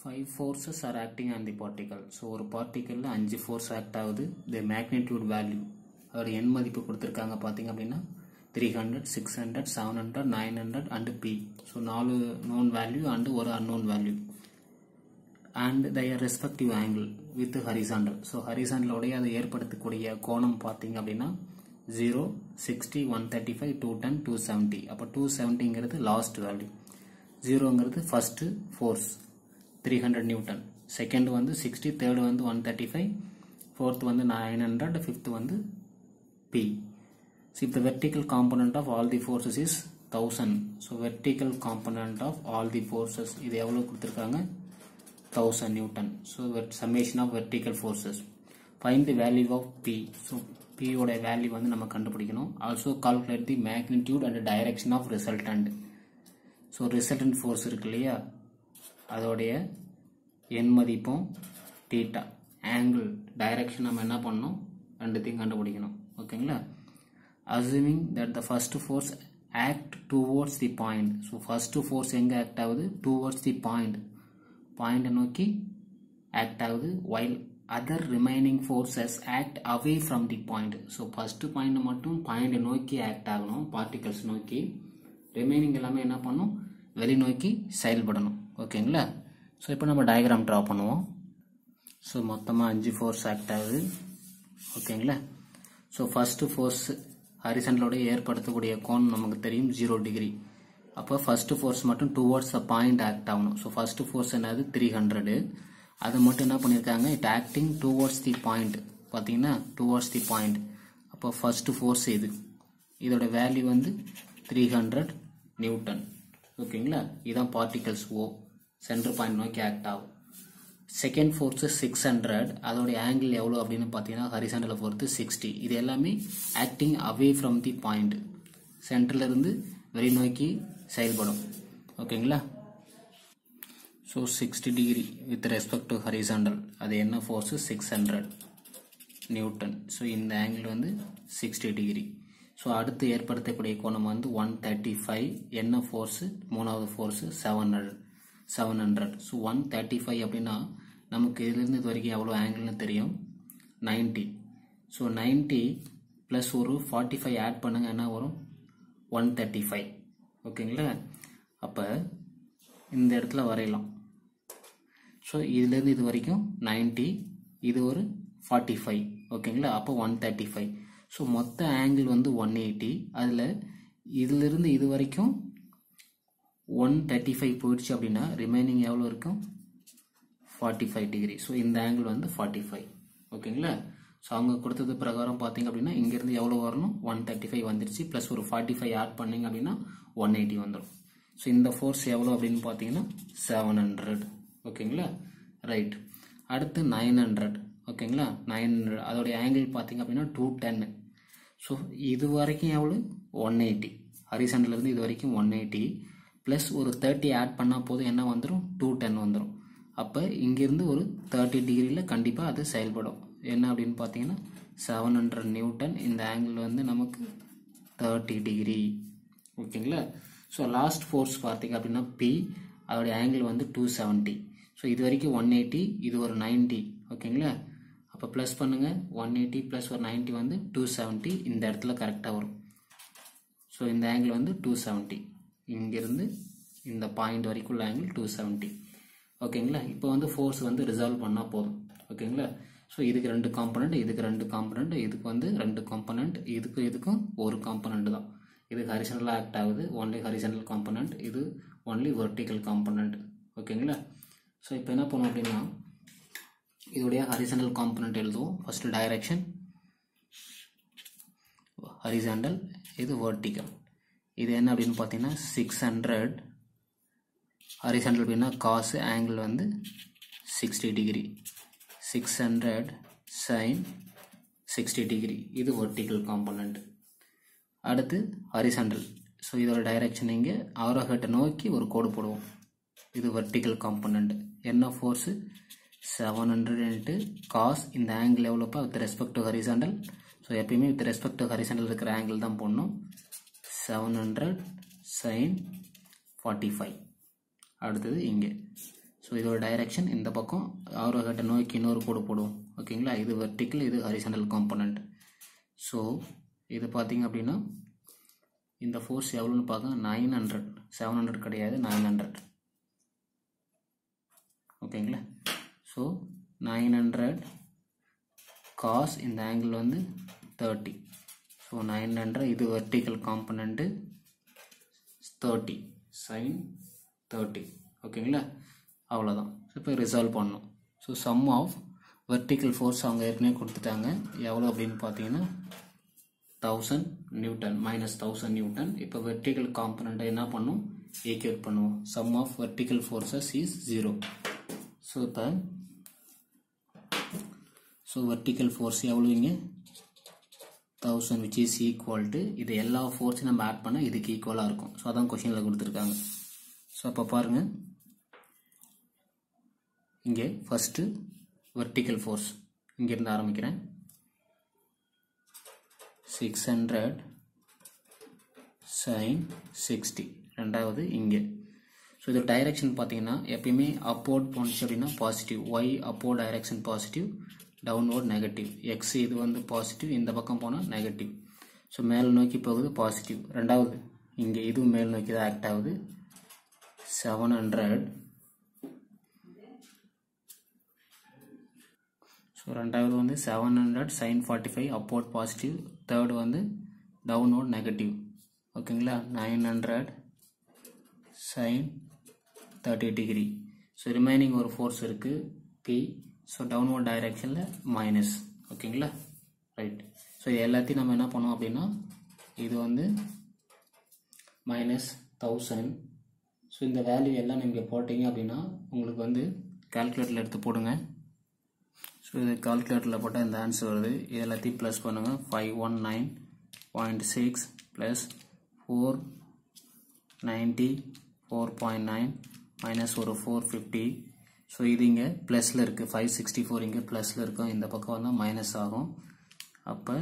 five forces are acting on the particle so ஒரு பார்ட்டிக்கலில் அஞ்சு ஃபோர்ஸ் ஆக்ட் ஆகுது தி மேக்னிடியூட் வேல்யூ அதோட எண் மதிப்பு கொடுத்துருக்காங்க பார்த்தீங்க அப்படின்னா three hundred six hundred seven hundred nine hundred and P so நாலு நோன் வேல்யூ அண்டு ஒரு unknown value and their respective angle with horizontal so ஹரிசாண்டலோடைய அதை ஏற்படுத்தக்கூடிய கோணம் பார்த்தீங்க அப்படின்னா zero sixty one thirty five two ten two seventy அப்போ two செவன்ட்டிங்கிறது லாஸ்ட் வேல்யூ ஜீரோங்கிறது first force three hundred newton second வந்து சிக்ஸ்டி தேர்டு வந்து ஒன் தேர்ட்டி ஃபைவ் ஃபோர்த் வந்து நைன் ஹண்ட்ரட் ஃபிஃப்த் வந்து பி ஸோ இப்போ vertical component of all the forces is thousand so vertical component of all the forces இது எவ்வளோ கொடுத்துருக்காங்க thousand newton so summation of vertical forces find the value of P so பியோட value வந்து நம்ம கண்டுபிடிக்கணும் also calculate the magnitude and direction of resultant so resultant force இருக்கு இல்லையா அதோடைய எண் மதிப்பும் டீட்டா ஆங்கிள் டைரக்ஷன் நம்ம என்ன பண்ணணும் ரெண்டுத்தையும் கண்டுபிடிக்கணும் ஓகேங்களா assuming that the first force act towards the point so first force எங்கே ஆக்ட் ஆகுது டுவோர்ட்ஸ் தி பாயிண்ட் பாயிண்டை நோக்கி ஆக்ட் ஆகுது while other remaining forces act away from the point so first point மட்டும் பாயிண்டை நோக்கி ஆக்ட் ஆகணும் பார்ட்டிகல்ஸ் நோக்கி ரிமைனிங் எல்லாமே என்ன பண்ணும் வெளி நோக்கி செயல்படணும் ஓகேங்களா ஸோ இப்போ நம்ம டயக்ராம் ட்ரா பண்ணுவோம் ஸோ மொத்தமாக அஞ்சு ஃபோர்ஸ் ஆக்ட் ஆகுது ஓகேங்களா ஸோ ஃபஸ்ட்டு ஃபோர்ஸ் ஹரிசன்லோட ஏற்படுத்தக்கூடிய கோன் நமக்கு தெரியும் ஜீரோ டிகிரி அப்போ ஃபஸ்ட்டு ஃபோர்ஸ் மட்டும் டுவோர்ட்ஸ் த பாயிண்ட் ஆக்ட் ஆகணும் ஸோ ஃபஸ்ட்டு ஃபோர்ஸ் என்னது த்ரீ ஹண்ட்ரடு அது மட்டும் என்ன பண்ணியிருக்காங்க it acting towards the point பார்த்தீங்கன்னா டுவோர்ட்ஸ் தி பாயிண்ட் அப்போ ஃபஸ்ட்டு ஃபோர்ஸ் இது இதோட வேல்யூ வந்து த்ரீ ஹண்ட்ரட் நியூட்டன் ஓகேங்களா இதுதான் பார்ட்டிகல்ஸ் ஓ சென்டர் பாயிண்ட் நோக்கி ஆக்ட் ஆகும் செகண்ட் ஃபோர்ஸு சிக்ஸ் ஹண்ட்ரட் அதோடைய ஆங்கிள் எவ்வளோ அப்படின்னு பார்த்தீங்கன்னா ஹரிசாண்டலை பொறுத்து சிக்ஸ்டி இது எல்லாமே acting away from the point சென்டர்லேருந்து வெளி நோக்கி செயல்படும் ஓகேங்களா so sixty degree with respect to horizontal அது என்ன force six hundred newton so இந்த ஆங்கிள் வந்து சிக்ஸ்டி டிகிரி ஸோ அடுத்து ஏற்படுத்தக்கூடிய கோணம் வந்து ஒன் தேர்ட்டி ஃபைவ் என்ன ஃபோர்ஸு மூணாவது force seven hundred seven hundred so one thirty five அப்படின்னா நமக்கு இதுலேருந்து இது வரைக்கும் எவ்வளோ ஆங்கிள்னு தெரியும் நைன்ட்டி ஸோ நைன்ட்டி ப்ளஸ் ஒரு ஃபார்ட்டி ஃபைவ் ஆட் பண்ணுங்க என்ன வரும் ஒன் தேர்ட்டி ஃபைவ் ஓகேங்களா அப்போ இந்த இடத்துல வரையலாம் ஸோ இதுலேருந்து இது வரைக்கும் நைன்ட்டி இது ஒரு ஃபார்ட்டி ஃபைவ் ஓகேங்களா அப்போ ஒன் தேர்ட்டி ஃபைவ் ஸோ மொத்த ஆங்கிள் வந்து ஒன் எயிட்டி அதில் இதிலிருந்து இது வரைக்கும் ஒன் தேர்ட்டி ஃபைவ் போயிடுச்சு அப்படின்னா ரிமைனிங் எவ்வளோ இருக்கும் ஃபார்ட்டி ஃபைவ் டிகிரி ஸோ இந்த ஆங்கிள் வந்து ஃபார்ட்டி ஃபைவ் ஓகேங்களா ஸோ அவங்க கொடுத்தது பிரகாரம் பார்த்தீங்க அப்படின்னா இங்கேருந்து எவ்வளோ வரணும் ஒன் தேர்ட்டி ஃபைவ் வந்துருச்சு ப்ளஸ் ஒரு ஃபார்ட்டி ஃபைவ் ஆட் பண்ணிங்க அப்படின்னா ஒன் எயிட்டி வந்துடும் ஸோ இந்த ஃபோர்ஸ் எவ்வளோ அப்படின்னு பார்த்தீங்கன்னா செவன் ஹண்ட்ரட் ஓகேங்களா ரைட் அடுத்து நைன் ஹண்ட்ரட் ஓகேங்களா நைன் ஹண்ட்ரட் அதோடைய ஆங்கிள் பார்த்தீங்க அப்படின்னா டூ டென்னு ஸோ இது வரைக்கும் எவ்வளோ ஒன் எயிட்டி ஹரிசன்லேருந்து இது வரைக்கும் ஒன் எயிட்டி ப்ளஸ் ஒரு தேர்ட்டி ஆட் பண்ணால் போதும் என்ன வந்துடும் டூ டென் வந்துடும் அப்போ இங்கேருந்து ஒரு தேர்ட்டி டிகிரியில் கண்டிப்பாக அது செயல்படும் என்ன அப்படின்னு பார்த்தீங்கன்னா செவன் ஹண்ட்ரட் நியூட்டன் இந்த ஆங்கிள் வந்து நமக்கு தேர்ட்டி டிகிரி ஓகேங்களா ஸோ லாஸ்ட் ஃபோர்ஸ் பார்த்தீங்க அப்படின்னா பி அதோடைய ஆங்கிள் வந்து டூ செவன்ட்டி ஸோ இது வரைக்கும் ஒன் எயிட்டி இது ஒரு நைன்ட்டி ஓகேங்களா அப்போ ப்ளஸ் பண்ணுங்கள் ஒன் எயிட்டி ப்ளஸ் ஒரு நைன்ட்டி வந்து டூ செவன்ட்டி இந்த இடத்துல கரெக்டாக வரும் ஸோ இந்த ஆங்கிள் வந்து டூ செவன்ட்டி இங்கேருந்து இந்த பாயிண்ட் வரைக்கும் உள்ள ஆங்கிள் டூ செவன்ட்டி ஓகேங்களா இப்போ வந்து ஃபோர்ஸ் வந்து ரிசால்வ் பண்ணால் போதும் ஓகேங்களா ஸோ இதுக்கு ரெண்டு காம்பனண்ட் இதுக்கு ரெண்டு காம்பனண்ட் இதுக்கு வந்து ரெண்டு காம்பனண்ட் இதுக்கு இதுக்கும் ஒரு காம்பனண்ட் தான் இது ஹரிசனலாக ஆக்ட் ஆகுது ஒன்லி ஹரிசனல் காம்பனண்ட் இது ஒன்லி வெர்டிக்கல் காம்பனண்ட் ஓகேங்களா ஸோ இப்போ என்ன பண்ணுவோம் அப்படின்னா இதோடைய ஹரிசனல் காம்பனண்ட் எழுதுவோம் ஃபஸ்ட்டு டைரக்ஷன் ஹரிசாண்டல் இது வெர்டிக்கல் இது என்ன அப்படின்னு பார்த்தீங்கன்னா சிக்ஸ் ஹண்ட்ரட் ஹரிசாண்டல் அப்படின்னா காசு ஆங்கிள் வந்து sixty degree six hundred sine sixty degree இது வெர்டிக்கல் காம்பனண்ட் அடுத்து ஹரிசாண்டல் ஸோ இதோட டைரக்ஷன் இங்கே ஆரோஹட்டை நோக்கி ஒரு கோடு போடுவோம் இது வெர்டிக்கல் காம்பனண்ட் என்ன force seven hundred into cos இந்த ஆங்கிள் எவ்வளோப்பா with respect to horizontal so எப்பயுமே வித் ரெஸ்பெக்ட் டு ஹரிசாண்டல் இருக்கிற ஆங்கிள் தான் போடணும் seven hundred sine forty five அடுத்தது இங்கே ஸோ இதோட டைரெக்ஷன் இந்த பக்கம் ஆரோ ஹெட்டை நோக்கி இன்னொரு கோடு போடுவோம் ஓகேங்களா இது வெர்டிக்கல் இது ஹரிசண்டல் காம்பனண்ட் ஸோ இது பார்த்தீங்க அப்படின்னா இந்த ஃபோர்ஸ் எவ்வளோன்னு பார்க்க நைன் ஹண்ட்ரட் செவன் ஹண்ட்ரட் கிடையாது நைன் ஹண்ட்ரட் ஓகேங்களா ஸோ நைன் ஹண்ட்ரட் காஸ் இந்த ஆங்கிள் வந்து தேர்ட்டி ஸோ நைன் ஹண்ட்ரட் இது vertical component thirty sine thirty ஓகேங்களா அவ்வளோதான் இப்போ ரிசால்வ் பண்ணணும் so sum of vertical force அவங்க ஏற்கனவே கொடுத்துட்டாங்க எவ்வளோ அப்படின்னு பார்த்தீங்கன்னா thousand newton minus thousand newton இப்போ வெர்டிக்கல் காம்பனண்ட்டை என்ன பண்ணும் ஈக்குவேட் பண்ணுவோம் sum of vertical forces is zero so இப்போ ஸோ வெர்டிக்கல் ஃபோர்ஸ் எவ்வளோ இங்கே thousand which is equal to இது எல்லா ஃபோர்ஸையும் நம்ம ஆட் பண்ணால் இதுக்கு ஈக்குவலாக இருக்கும் ஸோ அதான் கொஷினில் கொடுத்துருக்காங்க ஸோ அப்போ பாருங்கள் இங்கே ஃபஸ்ட்டு வெர்டிக்கல் ஃபோர்ஸ் இங்கேருந்து ஆரம்பிக்கிறேன் சிக்ஸ் ஹண்ட்ரட் சைன் சிக்ஸ்டி ரெண்டாவது இங்கே ஸோ இது டைரெக்ஷன் பார்த்தீங்கன்னா எப்பயுமே அப்போர்ட் போணுச்சு அப்படின்னா positive Y upward direction positive downward negative X இது வந்து பாசிட்டிவ் இந்த பக்கம் போனால் நெகட்டிவ் ஸோ மேல் நோக்கி போகுது பாசிட்டிவ் ரெண்டாவது இங்கே இதுவும் மேல் நோக்கி தான் ஆக்ட் ஆகுது செவன் ஹண்ட்ரட் ஸோ ரெண்டாவது வந்து seven hundred sine forty five upward positive third வந்து டவுன்வோர்ட் நெகட்டிவ் ஓகேங்களா nine hundred sine thirty degree so remaining ஒரு ஃபோர்ஸ் இருக்குது பி ஸோ டவுன்வோர்ட் டைரெக்ஷனில் மைனஸ் ஓகேங்களா ரைட் ஸோ இது எல்லாத்தையும் நம்ம என்ன பண்ணோம் அப்படின்னா இது வந்து மைனஸ் தௌசண்ட் ஸோ இந்த வேல்யூ எல்லாம் நீங்கள் போட்டீங்க அப்படின்னா உங்களுக்கு வந்து கால்குலேட்டரில் எடுத்து போடுங்க ஸோ இது கால்குலேட்டரில் போட்டால் இந்த ஆன்சர் வருது இது எல்லாத்தையும் ப்ளஸ் பண்ணுங்கள் five one nine point six plus four ninety four point nine minus ஒரு ஃபோர் ஃபிஃப்டி ஸோ இது இங்கே ப்ளஸில் இருக்குது ஃபைவ் சிக்ஸ்டி ஃபோர் இங்கே ப்ளஸில் இருக்கும் இந்த பக்கம் வந்தால் மைனஸ் ஆகும் அப்போ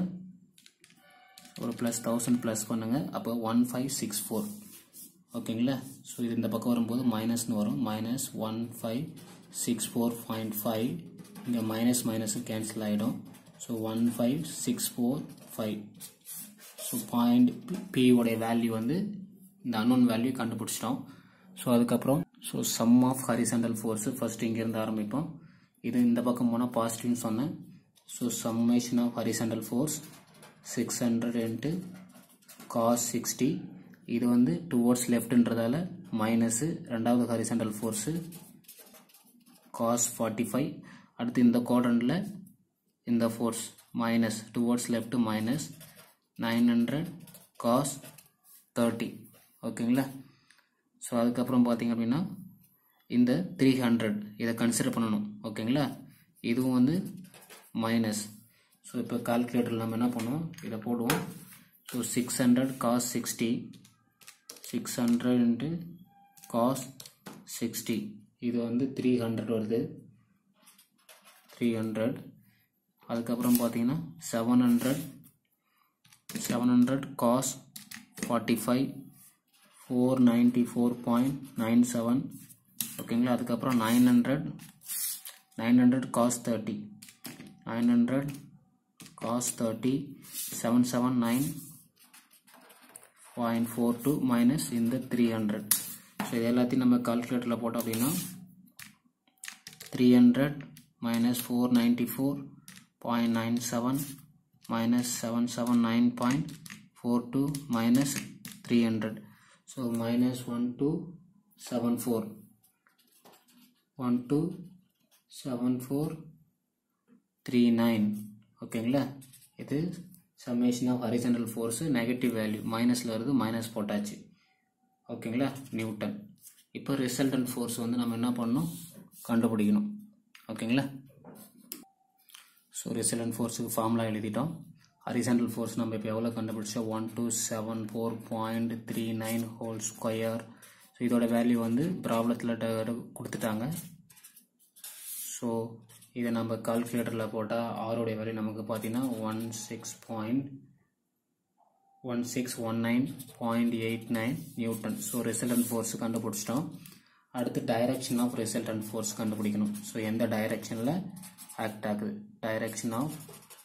ஒரு ப்ளஸ் தௌசண்ட் ப்ளஸ் பண்ணுங்கள் அப்போ ஒன் ஃபைவ் சிக்ஸ் ஃபோர் ஓகேங்களா ஸோ இது இந்த பக்கம் வரும்போது மைனஸ்னு வரும் minus one five six four point five இங்கே மைனஸ் மைனஸு கேன்சல் ஆகிடும் so one five six four five so point P உடைய வேல்யூ வந்து இந்த அன்னோன் வேல்யூ கண்டுபிடிச்சிட்டோம் ஸோ அதுக்கப்புறம் so sum of horizontal force first இங்கேருந்து ஆரம்பிப்போம் இது இந்த பக்கம் போனால் பாசிட்டிவ்னு சொன்னேன் so summation of horizontal force six hundred into cos sixty இது வந்து டுவோர்ட்ஸ் லெஃப்ட்ன்றதால மைனஸு ரெண்டாவது horizontal force cos forty five அடுத்து இந்த குவாட்ரண்டில் இந்த force minus towards left minus nine hundred cos thirty ஓகேங்களா ஸோ அதுக்கப்புறம் பார்த்தீங்க அப்படின்னா இந்த த்ரீ ஹண்ட்ரட் இதை கன்சிடர் பண்ணணும் ஓகேங்களா இதுவும் வந்து மைனஸ் ஸோ இப்போ கால்குலேட்டரில் நம்ம என்ன பண்ணுவோம் இதை போடுவோம் so six hundred cos sixty six hundred into cos sixty இது வந்து த்ரீ ஹண்ட்ரட் வருது த்ரீ ஹண்ட்ரட் அதுக்கப்புறம் பார்த்தீங்கன்னா seven hundred seven hundred cos forty five four ninety four point nine seven ஓகேங்களா அதுக்கப்புறம் nine hundred nine hundred cos thirty nine hundred cos thirty seven seven nine point four two minus இந்த three hundred so இது எல்லாத்தையும் நம்ம கால்குலேட்டரில் போட்டோம் அப்படின்னா three hundred minus four ninety four point nine seven minus seven seven nine point four two minus three hundred so minus one two seven four one two seven four three nine ஓகேங்களா இது summation of horizontal force negative value மைனஸில் வருது minus போட்டாச்சு ஓகேங்களா Newton இப்போ resultant force வந்து நம்ம என்ன பண்ணணும் கண்டுபிடிக்கணும் ஓகேங்களா ஸோ ரிசல்டன்ட் ஃபோர்ஸுக்கு ஃபார்முலா எழுதிட்டோம் ஹரிசண்டல் ஃபோர்ஸ் நம்ம இப்போ எவ்வளோ கண்டுபிடிச்சோம் one two seven four point three nine whole square so இதோட வேல்யூ வந்து ப்ராப்ளத்தில் கொடுத்துட்டாங்க ஸோ இதை நம்ம கால்குலேட்டரில் போட்டால் ஆரோடைய வேல்யூ நமக்கு பார்த்தீங்கன்னா one six point one six one nine point eight nine newton so resultant force கண்டுபிடிச்சிட்டோம் அடுத்து டைரக்ஷன் ஆஃப் ரிசல்டன்ட் ஃபோர்ஸ் கண்டுபிடிக்கணும் ஸோ எந்த டைரக்ஷனில் ஆக்ட் ஆகுது டைரக்ஷன் ஆஃப்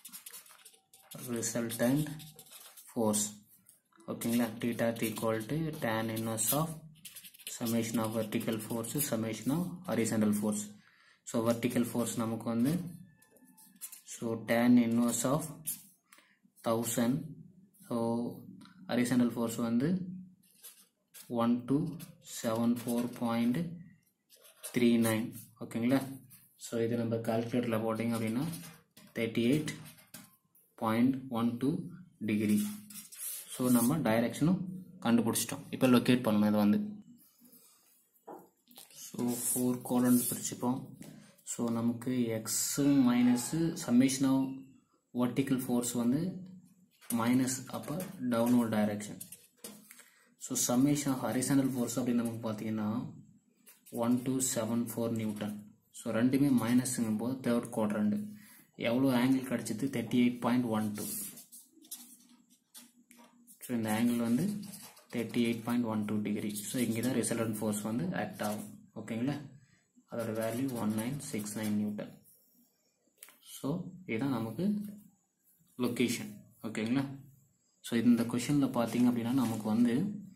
ரிசல்டன்ட் ஃபோர்ஸ் ஓகேங்களா theta equal to tan inverse of summation of vertical force summation of horizontal force so vertical force நமக்கு வந்து so tan inverse of thousand so horizontal force வந்து one two seven four point three nine ஓகேங்களா so இது நம்ம கால்குலேட்டரில் போட்டிங்க அப்படின்னா thirty eight point one two degree so நம்ம டைரக்ஷனும் கண்டுபிடிச்சிட்டோம் இப்போ லொக்கேட் பண்ணணும் இது வந்து ஸோ ஃபோர் கோலன் பிரிச்சுப்போம் ஸோ நமக்கு X minus summation of vertical force வந்து மைனஸ் அப்போ downward direction so summation of horizontal force அப்படின்னு நமக்கு பார்த்தீங்கன்னா one two seven four newton so ரெண்டுமே மைனஸுங்கும் போது தேர்ட் குவாட்ரண்ட் எவ்வளோ ஆங்கிள் கிடச்சிது thirty eight point one two so இந்த ஆங்கிள் வந்து thirty eight point one two degree so இங்கே தான் ரிசல்டன்ட் ஃபோர்ஸ் வந்து ஆக்ட் ஆகும் ஓகேங்களா அதோட value one nine six nine newton so இதுதான் நமக்கு லொக்கேஷன் ஓகேங்களா ஸோ இந்த கொஷனில் பார்த்தீங்க அப்படின்னா நமக்கு வந்து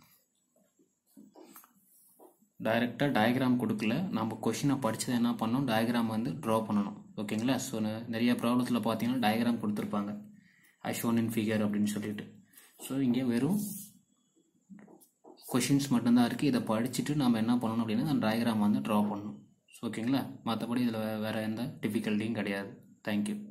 டைரெக்டாக டயக்ராம் கொடுக்கல நம்ம கொஷினை படித்தது என்ன பண்ணோம் டயக்ராம் வந்து ட்ரா பண்ணணும் ஓகேங்களா ஸோ நிறைய ப்ராப்ளத்தில் பார்த்தீங்கன்னா டயக்ராம் கொடுத்துருப்பாங்க ஐஷோன் இன் ஃபிகர் அப்படின்னு சொல்லிட்டு ஸோ இங்கே வெறும் கொஷின்ஸ் மட்டும்தான் இருக்குது இதை படிச்சுட்டு நம்ம என்ன பண்ணணும் அப்படின்னா அந்த டயக்ராம் வந்து ட்ரா பண்ணணும் ஓகேங்களா மற்றபடி இதில் வேறு எந்த டிஃபிகல்ட்டியும் கிடையாது தேங்க்யூ